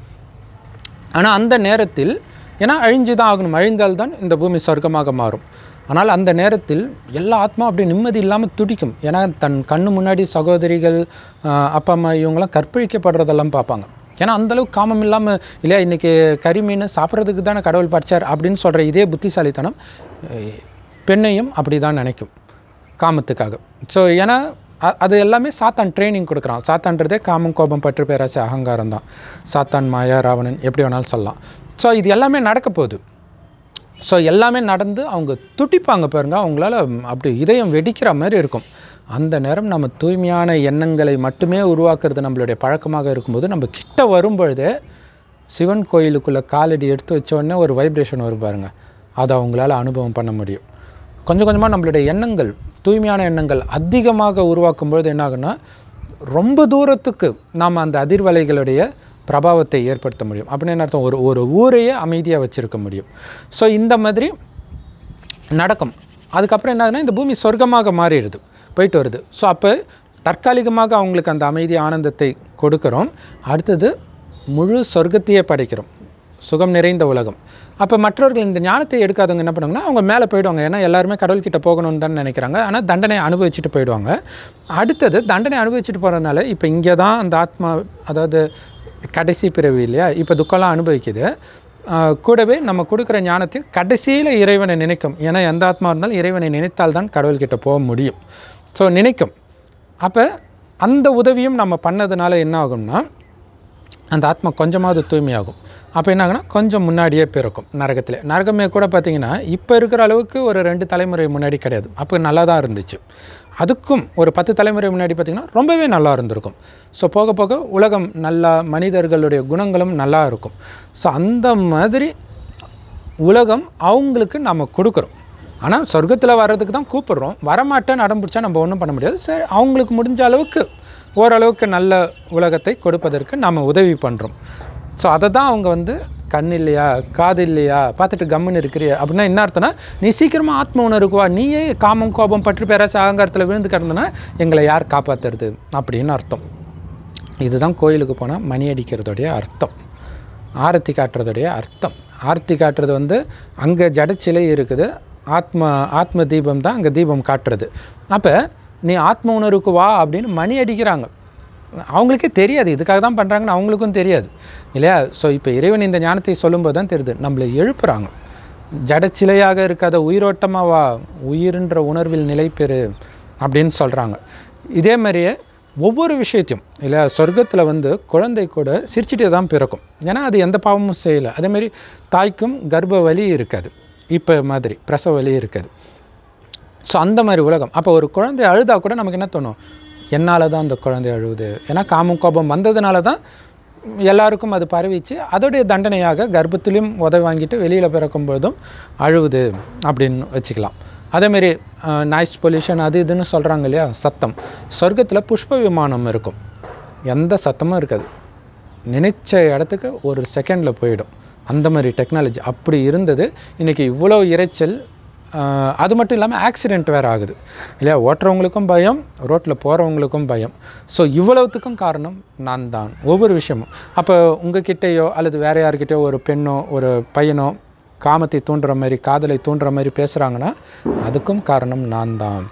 ஆனால் அந்த நேரத்தில் ஏன்னா அழிஞ்சு தான் ஆகணும் அழிந்தால் தான் இந்த பூமி சொர்க்கமாக மாறும் ஆனால் அந்த நேரத்தில் எல்லா ஆத்மா அப்படி நிம்மதி இல்லாமல் துடிக்கும் ஏன்னா தன் கண்ணு முன்னாடி சகோதரிகள் ஆஹ் அப்பா அம்மா இவங்கெல்லாம் கற்பழிக்கப்படுறதெல்லாம் பார்ப்பாங்க ஏன்னா அந்தளவுக்கு காமம் இல்லாமல் இல்லையா இன்றைக்கி கறி மீன் சாப்பிட்றதுக்கு தானே கடவுள் படைச்சார் அப்படின்னு சொல்கிற இதே புத்திசாலித்தனம் அஹ் பெண்ணையும் அப்படி தான் நினைக்கும் காமத்துக்காக ஸோ ஏன்னா அ- அது எல்லாமே சாத்தான் ட்ரைனிங் கொடுக்குறான் சாத்தான்றதே காமம் கோபம் பற்று பேராசை அகங்காரம் தான் சாத்தான் மாயா ராவணன் எப்படி வேணாலும் சொல்லலாம் ஸோ இது எல்லாமே நடக்க போகுது ஸோ எல்லாமே நடந்து அவங்க துடிப்பாங்க பாருங்க அவங்களால அப்படி இதயம் வெடிக்கிற மாதிரி இருக்கும் அந்த நேரம் நம்ம தூய்மையான எண்ணங்களை மட்டுமே உருவாக்குறது நம்மளுடைய பழக்கமாக இருக்கும்போது நம்ம கிட்ட வரும்பொழுதே சிவன் கோயிலுக்குள்ளே காலடி எடுத்து வச்ச உடனே ஒரு வைப்ரேஷன் வரும் பாருங்க அதை அவங்களால அனுபவம் பண்ண முடியும் கொஞ்சம் கொஞ்சமாக நம்மளுடைய எண்ணங்கள் தூய்மையான எண்ணங்கள் அதிகமாக உருவாக்கும் பொழுது என்ன ஆகுன்னா ரொம்ப தூரத்துக்கு நாம் அந்த அதிர்வலைகளுடைய பிரபாவத்தை ஏற்படுத்த முடியும் அப்படின்னு என்ன அர்த்தம் ஒரு ஒரு ஊரையே அமைதியாக வச்சிருக்க முடியும் ஸோ இந்த மாதிரி நடக்கும் அதுக்கப்புறம் என்ன ஆகுதுன்னா இந்த பூமி சொர்க்கமாக மாறிடுது போயிட்டு வருது ஸோ அப்போ தற்காலிகமாக அவங்களுக்கு அந்த அமைதி ஆனந்தத்தை கொடுக்குறோம் அடுத்தது முழு சொர்க்கத்தையே படைக்கிறோம் சுகம் நிறைந்த உலகம் அப்போ மற்றவர்கள் இந்த ஞானத்தை எடுக்காதவங்க என்ன பண்ணுவாங்கன்னா அவங்க மேலே போயிடுவாங்க ஏன்னா எல்லாருமே கடவுள்கிட்ட போகணும்னு தான் நினைக்கிறாங்க ஆனால் தண்டனை அனுபவிச்சுட்டு போயிடுவாங்க அடுத்தது தண்டனை அனுபவிச்சுட்டு போகிறதுனால இப்போ இங்கே தான் அந்த ஆத்மா அதாவது கடைசி பிறவி இல்லையா இப்போ துக்கம்லாம் அனுபவிக்குது ஆஹ் கூடவே நம்ம கொடுக்குற ஞானத்தில் கடைசியில் இறைவனை நினைக்கும் ஏன்னா எந்த ஆத்மா இருந்தாலும் இறைவனை நினைத்தால் தான் கடவுள்கிட்ட போக முடியும் ஸோ நினைக்கும் அப்போ அந்த உதவியும் நம்ம பண்ணதுனால என்ன ஆகும்னா அந்த ஆத்மா கொஞ்சமாவது தூய்மையாகும் அப்போ என்ன ஆகும்னா கொஞ்சம் முன்னாடியே பிறக்கும் நரகத்தில் நரகமே கூட பார்த்தீங்கன்னா இப்போ இருக்கிற அளவுக்கு ஒரு ரெண்டு தலைமுறை முன்னாடி கிடையாது அப்போ நல்லா தான் இருந்துச்சு அதுக்கும் ஒரு பத்து தலைமுறை முன்னாடி பார்த்திங்கன்னா ரொம்பவே நல்லா இருந்திருக்கும் ஸோ போக போக உலகம் நல்லா மனிதர்களுடைய குணங்களும் நல்லா இருக்கும் ஸோ அந்த மாதிரி உலகம் அவங்களுக்கு நம்ம கொடுக்குறோம் ஆனால் சொர்க்கத்தில் வர்றதுக்கு தான் கூப்பிடுறோம் வரமாட்டேன்னு அடம் பிடிச்சா நம்ம ஒன்றும் பண்ண முடியாது சரி அவங்களுக்கு முடிஞ்ச அளவுக்கு ஓரளவுக்கு நல்ல உலகத்தை கொடுப்பதற்கு நாம் உதவி பண்ணுறோம் ஸோ அதை தான் அவங்க வந்து கண் இல்லையா காது இல்லையா பார்த்துட்டு கம்முன்னு இருக்கிறியா அப்படின்னா என்ன அர்த்தம்னா நீ சீக்கிரமாக ஆத்ம உணர்வுக்குவா நீயே காமம் கோபம் பற்று பேராசை அகங்காரத்தில் விழுந்து கிடந்தனா எங்களை யார் காப்பாற்றுறது அப்படின்னு அர்த்தம் இதுதான் கோயிலுக்கு போனால் மணி அடிக்கிறதுடைய அர்த்தம் ஆரத்தி காட்டுறதுடைய அர்த்தம் ஆரத்தி காட்டுறது வந்து அங்கே ஜடச்சிலை இருக்குது ஆத்ம ஆத்ம தீபம் தான் அங்கே தீபம் காட்டுறது அப்போ நீ ஆத்ம உணர்வுக்கு வா அப்படின்னு மணி அடிக்கிறாங்க அவங்களுக்கே தெரியாது இதுக்காக தான் பண்ணுறாங்கன்னு அவங்களுக்கும் தெரியாது இல்லையா ஸோ இப்போ இறைவன் இந்த ஞானத்தை சொல்லும்போது தான் தெரியுது நம்மளை எழுப்புறாங்க ஜடச்சிலையாக இருக்காத உயிரோட்டமாக வா உயிர்ன்ற உணர்வில் நிலை பெறு அப்படின்னு சொல்கிறாங்க இதே மாதிரியே ஒவ்வொரு விஷயத்தையும் இல்லை சொர்க்கத்தில் வந்து குழந்தை கூட சிரிச்சிட்டே தான் பிறக்கும் ஏன்னா அது எந்த பாவமும் செய்யலை அதேமாரி தாய்க்கும் கர்ப்ப வலி இருக்காது இப்போ மாதிரி பிரசவ வலி இருக்காது ஸோ அந்த மாதிரி உலகம் அப்போ ஒரு குழந்தை அழுதா கூட நமக்கு என்ன தோணும் என்னால் தான் அந்த குழந்தை அழுவுது ஏன்னா காமம் கோபம் வந்ததுனால தான் எல்லாருக்கும் அது பரவிச்சு அதோடைய தண்டனையாக கர்ப்பத்திலையும் உதவி வாங்கிட்டு வெளியில் பிறக்கும் பொழுதும் அழுவுது அப்படின்னு வச்சுக்கலாம் அதேமாரி நாய்ஸ் பொல்யூஷன் அது இதுன்னு சொல்கிறாங்க இல்லையா சத்தம் சொர்க்கத்தில் புஷ்ப விமானம் இருக்கும் எந்த சத்தமும் இருக்காது நினைச்ச இடத்துக்கு ஒரு செகண்டில் போயிடும் அந்த மாதிரி டெக்னாலஜி அப்படி இருந்தது இன்றைக்கி இவ்வளோ இரைச்சல் ஆஹ் அது மட்டும் இல்லாமல் ஆக்சிடெண்ட் வேறு ஆகுது இல்லையா ஓட்டுறவங்களுக்கும் பயம் ரோட்டில் போகிறவங்களுக்கும் பயம் ஸோ இவ்வளவுத்துக்கும் காரணம் நான் தான் ஒவ்வொரு விஷயமும் அப்போ உங்ககிட்டயோ அல்லது வேற யார்கிட்டயோ ஒரு பெண்ணோ ஒரு பையனோ காமத்தை தூண்டுற மாதிரி காதலை தூண்டுற மாதிரி பேசுகிறாங்கன்னா அதுக்கும் காரணம் நான் தான்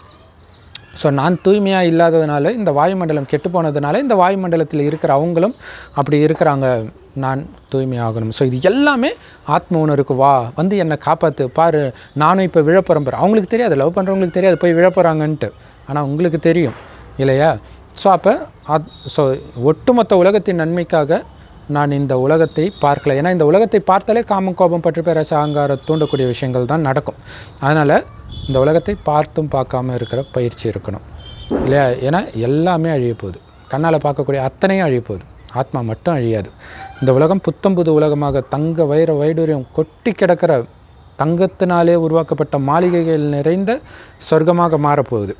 ஸோ நான் தூய்மையாக இல்லாததுனால இந்த வாயுமண்டலம் கெட்டு போனதுனால இந்த வாயுமண்டலத்தில் இருக்கிற அவங்களும் அப்படி இருக்கிறாங்க நான் தூய்மையாகணும் ஸோ இது எல்லாமே ஆத்ம உணர்வுக்கு வா வந்து என்னை காப்பாற்று பாரு நானும் இப்போ விழப்போகிறேன் பாரு அவங்களுக்கு தெரியாது லவ் பண்ணுறவங்களுக்கு தெரியாது போய் விழப்போகிறாங்கன்ட்டு ஆனால் உங்களுக்கு தெரியும் இல்லையா ஸோ அப்போ அத் ஸோ ஒட்டுமொத்த உலகத்தின் நன்மைக்காக நான் இந்த உலகத்தை பார்க்கல ஏன்னா இந்த உலகத்தை பார்த்தாலே காமம் கோபம் பற்று பேராசை அகங்கார தூண்டக்கூடிய விஷயங்கள் தான் நடக்கும் அதனால் இந்த உலகத்தை பார்த்தும் பார்க்காம இருக்கிற பயிற்சி இருக்கணும் இல்லையா ஏன்னா எல்லாமே அழிய போகுது கண்ணால் பார்க்கக்கூடிய அத்தனையும் அழிய போகுது ஆத்மா மட்டும் அழியாது இந்த உலகம் புத்தம் புது உலகமாக தங்க வைர வைடூரியம் கொட்டி கிடக்கிற தங்கத்தினாலே உருவாக்கப்பட்ட மாளிகைகள் நிறைந்த சொர்க்கமாக மாறப்போகுது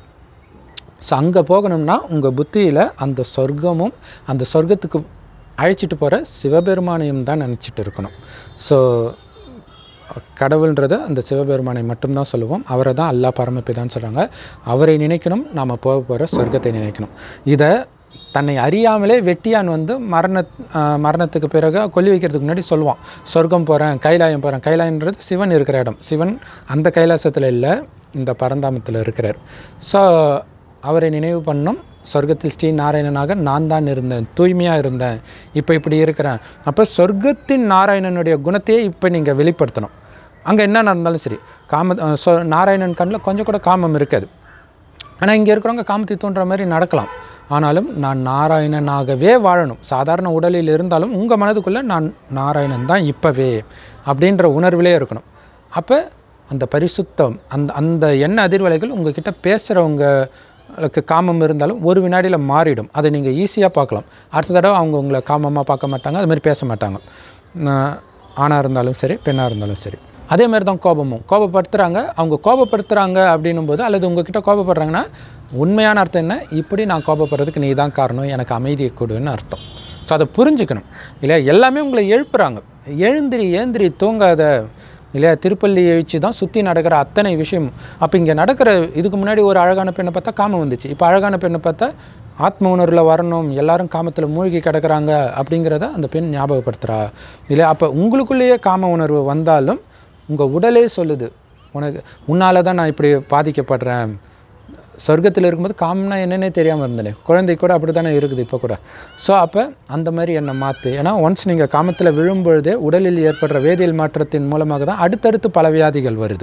ஸோ அங்கே போகணும்னா உங்கள் புத்தியில் அந்த சொர்க்கமும் அந்த சொர்க்கத்துக்கு அழைச்சிட்டு போகிற சிவபெருமானையும் தான் நினச்சிட்டு இருக்கணும் ஸோ கடவுள்ன்றது அந்த சிவபெருமானை மட்டும்தான் சொல்லுவோம் அவரை தான் அல்லா பரமபிதான்னு சொல்கிறாங்க அவரை நினைக்கணும் நாம் போக போகிற சொர்க்கத்தை நினைக்கணும் இதை தன்னை அறியாமலே வெட்டியான் வந்து மரண ஆஹ் மரணத்துக்கு பிறகு கொல்லி வைக்கிறதுக்கு முன்னாடி சொல்லுவான் சொர்க்கம் போகிறேன் கைலாயம் போகிறேன் கைலாயன்றது சிவன் இருக்கிற இடம் சிவன் அந்த கைலாசத்தில் இல்லை இந்த பரந்தாமத்தில் இருக்கிறார் ஸோ அவரை நினைவு பண்ணோம் சொர்க்கத்தில் ஸ்ரீ நாராயணனாக நான் தான் இருந்தேன் தூய்மையாக இருந்தேன் இப்போ இப்படி இருக்கிறேன் அப்போ சொர்க்கத்தின் நாராயணனுடைய குணத்தையே இப்போ நீங்கள் வெளிப்படுத்தணும் அங்கே என்ன நடந்தாலும் சரி காம அஹ் சொ நாராயணன் கண்ணில் கொஞ்சம் கூட காமம் இருக்காது ஆனால் இங்கே இருக்கிறவங்க காமத்தை தோன்ற மாதிரி நடக்கலாம் ஆனாலும் நான் நாராயணனாகவே வாழணும் சாதாரண உடலில் இருந்தாலும் உங்கள் மனதுக்குள்ளே நான் நாராயணன் தான் இப்போவே அப்படின்ற உணர்விலே இருக்கணும் அப்போ அந்த பரிசுத்தம் அந்த அந்த எண்ண அதிர்வலைகள் உங்ககிட்ட பேசுகிறவங்களுக்கு காமம் இருந்தாலும் ஒரு வினாடியில் மாறிடும் அதை நீங்கள் ஈஸியாக பார்க்கலாம் அடுத்த தடவை அவங்க உங்களை காமமாக பார்க்க மாட்டாங்க அது மாதிரி பேச மாட்டாங்க நான் ஆணாக இருந்தாலும் சரி பெண்ணாக இருந்தாலும் சரி அதே மாதிரி தான் கோபமும் கோபப்படுத்துகிறாங்க அவங்க கோபப்படுத்துகிறாங்க அப்படின்னும் போது அல்லது உங்ககிட்ட கோபப்படுறாங்கன்னா உண்மையான அர்த்தம் என்ன இப்படி நான் கோபப்படுறதுக்கு நீ தான் காரணம் எனக்கு அமைதியை கொடுன்னு அர்த்தம் ஸோ அதை புரிஞ்சுக்கணும் இல்லையா எல்லாமே உங்களை எழுப்புறாங்க எழுந்திரி ஏந்திரி தூங்காத இல்லையா திருப்பள்ளி எழுச்சி தான் சுற்றி நடக்கிற அத்தனை விஷயம் அப்போ இங்கே நடக்கிற இதுக்கு முன்னாடி ஒரு அழகான பெண்ணை பார்த்தா காமம் வந்துச்சு இப்போ அழகான பெண்ணை பார்த்தா ஆத்ம உணர்வில் வரணும் எல்லாரும் காமத்தில் மூழ்கி கிடக்குறாங்க அப்படிங்கிறத அந்த பெண் ஞாபகப்படுத்துகிறா இல்லையா அப்போ உங்களுக்குள்ளேயே காம உணர்வு வந்தாலும் உங்கள் உடலே சொல்லுது உனக்கு உன்னால தான் நான் இப்படி பாதிக்கப்படுறேன் சொர்க்கத்தில் இருக்கும்போது காமம்னா என்னன்னே தெரியாமல் இருந்தேனே குழந்தை கூட அப்படி தானே இருக்குது இப்போ கூட ஸோ அப்போ அந்த மாதிரி என்னை மாற்று ஏன்னா ஒன்ஸ் நீங்கள் காமத்தில் விழும்பொழுதே உடலில் ஏற்படுற வேதியியல் மாற்றத்தின் மூலமாக தான் அடுத்தடுத்து பல வியாதிகள் வருது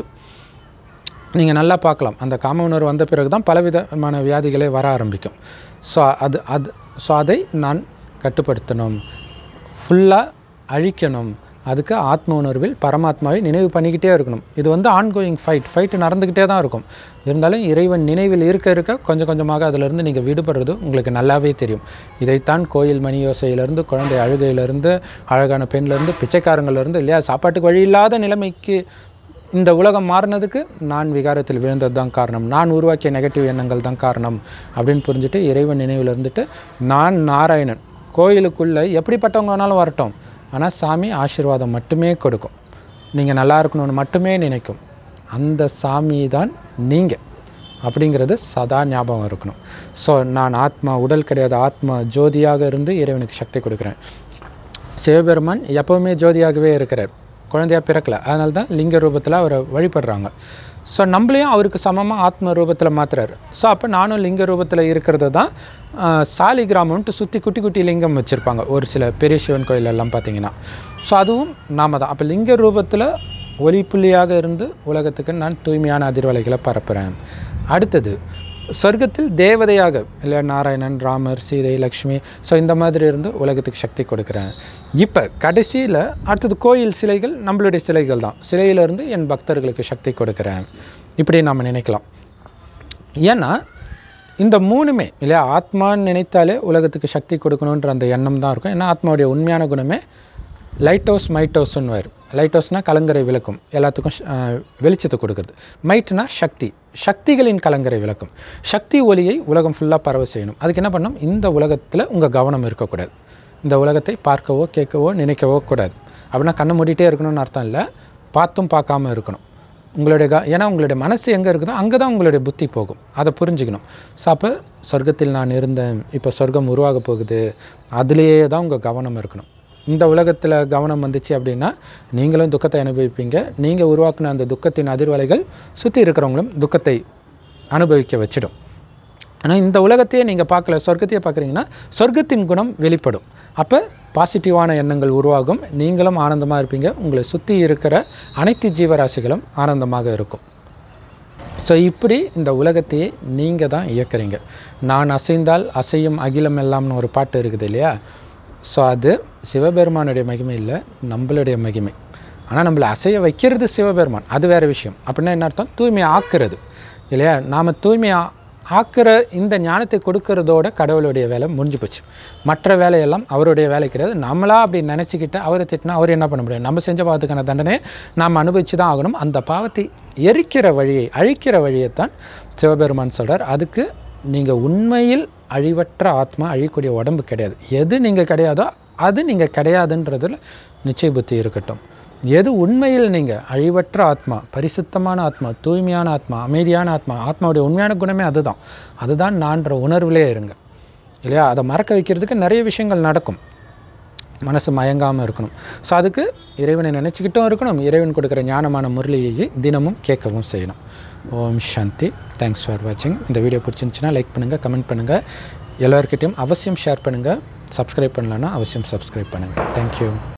நீங்கள் நல்லா பார்க்கலாம் அந்த காம உணர்வு வந்த பிறகு தான் பலவிதமான வியாதிகளே வர ஆரம்பிக்கும் ஸோ அது அது ஸோ அதை நான் கட்டுப்படுத்தணும் ஃபுல்லாக அழிக்கணும் அதுக்கு ஆத்ம உணர்வில் பரமாத்மாவை நினைவு பண்ணிக்கிட்டே இருக்கணும் இது வந்து ஆன்கோயிங் ஃபைட் ஃபைட் நடந்துக்கிட்டே தான் இருக்கும் இருந்தாலும் இறைவன் நினைவில் இருக்க இருக்க கொஞ்சம் கொஞ்சமாக அதிலிருந்து நீங்கள் விடுபடுறது உங்களுக்கு நல்லாவே தெரியும் இதைத்தான் கோயில் மணி யோசையிலேருந்து குழந்தை அழுகையிலேருந்து அழகான பெண்லேருந்து பிச்சைக்காரங்கள்லேருந்து இல்லையா சாப்பாட்டுக்கு வழி இல்லாத நிலைமைக்கு இந்த உலகம் மாறினதுக்கு நான் விகாரத்தில் விழுந்தது தான் காரணம் நான் உருவாக்கிய நெகட்டிவ் எண்ணங்கள் தான் காரணம் அப்படின்னு புரிஞ்சுட்டு இறைவன் நினைவில் இருந்துட்டு நான் நாராயணன் கோயிலுக்குள்ளே எப்படிப்பட்டவங்க வேணாலும் வரட்டும் ஆனால் சாமி ஆசீர்வாதம் மட்டுமே கொடுக்கும் நீங்கள் நல்லா இருக்கணும்னு மட்டுமே நினைக்கும் அந்த சாமி தான் நீங்கள் அப்படிங்கிறது சதா ஞாபகம் இருக்கணும் ஸோ நான் ஆத்மா உடல் கிடையாது ஆத்மா ஜோதியாக இருந்து இறைவனுக்கு சக்தி கொடுக்குறேன் சிவபெருமான் எப்பவுமே ஜோதியாகவே இருக்கிறார் குழந்தையா பிறக்கல அதனால தான் லிங்க ரூபத்தில் அவரை வழிபடுறாங்க ஸோ நம்மளையும் அவருக்கு சமமாக ஆத்ம ரூபத்தில் மாத்துறாரு ஸோ அப்போ நானும் லிங்க ரூபத்தில் இருக்கிறது தான் ஆஹ், சாலி கிராமம்ன்ட்டு சுற்றி குட்டி குட்டி லிங்கம் வச்சுருப்பாங்க ஒரு சில பெரிய சிவன் கோயில் எல்லாம் பார்த்தீங்கன்னா ஸோ அதுவும் நாம தான் அப்போ லிங்க ரூபத்தில் ஒளிப்புள்ளியாக இருந்து உலகத்துக்கு நான் தூய்மையான அதிர்வலைகளை பரப்புகிறேன் அடுத்தது சொர்க்கத்தில் தேவதையாக இல்லையா நாராயணன் ராமர் சீதை லக்ஷ்மி ஸோ இந்த மாதிரி இருந்து உலகத்துக்கு சக்தி கொடுக்குறேன் இப்போ கடைசியில் அடுத்தது கோயில் சிலைகள் நம்மளுடைய சிலைகள் தான் சிலையிலிருந்து என் பக்தர்களுக்கு சக்தி கொடுக்குறேன் இப்படி நாம் நினைக்கலாம் ஏன்னா இந்த மூணுமே இல்லையா ஆத்மான்னு நினைத்தாலே உலகத்துக்கு சக்தி கொடுக்கணுன்ற அந்த எண்ணம் தான் இருக்கும் ஏன்னா ஆத்மாவுடைய உண்மையான குணமே லைட் ஹவுஸ் மைட் ஹவுஸ்னு வரும் லைட் ஹவுஸ்னால் கலங்கரை விளக்கும் எல்லாத்துக்கும் ஷ- ஆஹ் வெளிச்சத்தை கொடுக்குறது மைட்னா சக்தி சக்திகளின் கலங்கரை விளக்கும் சக்தி ஒளியை உலகம் ஃபுல்லாக பரவ செய்யணும் அதுக்கு என்ன பண்ணணும் இந்த உலகத்தில் உங்கள் கவனம் இருக்கக்கூடாது இந்த உலகத்தை பார்க்கவோ கேட்கவோ நினைக்கவோ கூடாது அப்படின்னா கண்ணை மூடிட்டே இருக்கணும்னு அர்த்தம் இல்லை பார்த்தும் பார்க்காம இருக்கணும் உங்களுடைய க ஏன்னா உங்களுடைய மனசு எங்கே இருக்குதோ அங்கே தான் உங்களுடைய புத்தி போகும் அதை புரிஞ்சுக்கணும் ஸோ அப்போ சொர்க்கத்தில் நான் இருந்தேன் இப்போ சொர்க்கம் உருவாக போகுது அதுலேயே தான் உங்கள் கவனம் இருக்கணும் இந்த உலகத்தில் கவனம் வந்துச்சு அப்படின்னா நீங்களும் துக்கத்தை அனுபவிப்பீங்க நீங்கள் உருவாக்குன அந்த துக்கத்தின் அதிர்வலைகள் சுற்றி இருக்கிறவங்களும் துக்கத்தை அனுபவிக்க வச்சிடும் ஆனால் இந்த உலகத்தையே நீங்கள் பார்க்கல சொர்க்கத்தையே பார்க்குறீங்கன்னா சொர்க்கத்தின் குணம் வெளிப்படும் அப்போ பாசிட்டிவான எண்ணங்கள் உருவாகும் நீங்களும் ஆனந்தமாக இருப்பீங்க உங்களை சுற்றி இருக்கிற அனைத்து ஜீவராசிகளும் ஆனந்தமாக இருக்கும் ஸோ இப்படி இந்த உலகத்தையே நீங்கள் தான் இயக்குறீங்க நான் அசைந்தால் அசையும் அகிலம் எல்லாம்னு ஒரு பாட்டு இருக்குது இல்லையா ஸோ அது சிவபெருமானுடைய மகிமை இல்லை நம்மளுடைய மகிமை ஆனால் நம்மளை அசைய வைக்கிறது சிவபெருமான் அது வேறு விஷயம் அப்படின்னா என்ன அர்த்தம் தூய்மை ஆக்குறது இல்லையா நாம் தூய்மை ஆ- ஆக்குற இந்த ஞானத்தை கொடுக்கறதோட கடவுளுடைய வேலை முடிஞ்சு போச்சு மற்ற வேலையெல்லாம் அவருடைய வேலை கிடையாது நம்மளா அப்படி நினச்சிக்கிட்டு அவரை திட்டினா அவர் என்ன பண்ண முடியும் நம்ம செஞ்ச பாவத்துக்கான தண்டனையை நாம் அனுபவிச்சு தான் ஆகணும் அந்த பாவத்தை எரிக்கிற வழியை அழிக்கிற வழியைத்தான் சிவபெருமான் சொல்றார் அதுக்கு நீங்கள் உண்மையில் அழிவற்ற ஆத்மா அழியக்கூடிய உடம்பு கிடையாது எது நீங்கள் கிடையாதோ அது நீங்கள் கிடையாதுன்றதுல நிச்சய புத்தி இருக்கட்டும் எது உண்மையில் நீங்கள் அழிவற்ற ஆத்மா பரிசுத்தமான ஆத்மா தூய்மையான ஆத்மா அமைதியான ஆத்மா ஆத்மாவுடைய உண்மையான குணமே அதுதான் அதுதான் நான்ற உணர்விலே இருங்க இல்லையா அதை மறக்க வைக்கிறதுக்கு நிறைய விஷயங்கள் நடக்கும் மனசு மயங்காமல் இருக்கணும் ஸோ அதுக்கு இறைவனை நினச்சிக்கிட்டும் இருக்கணும் இறைவன் கொடுக்குற ஞானமான முரளியை தினமும் கேட்கவும் செய்யணும் ஓம் சாந்தி தேங்க்ஸ் ஃபார் வாட்சிங் இந்த வீடியோ பிடிச்சிருந்துச்சுன்னா லைக் பண்ணுங்கள் கமெண்ட் பண்ணுங்கள் எல்லாருக்கிட்டையும் அவசியம் ஷேர் பண்ணுங்கள் சப்ஸ்கிரைப் பண்ணலன்னா அவசியம் சப்ஸ்கிரைப் பண்ணுங்கள் தேங்க்யூ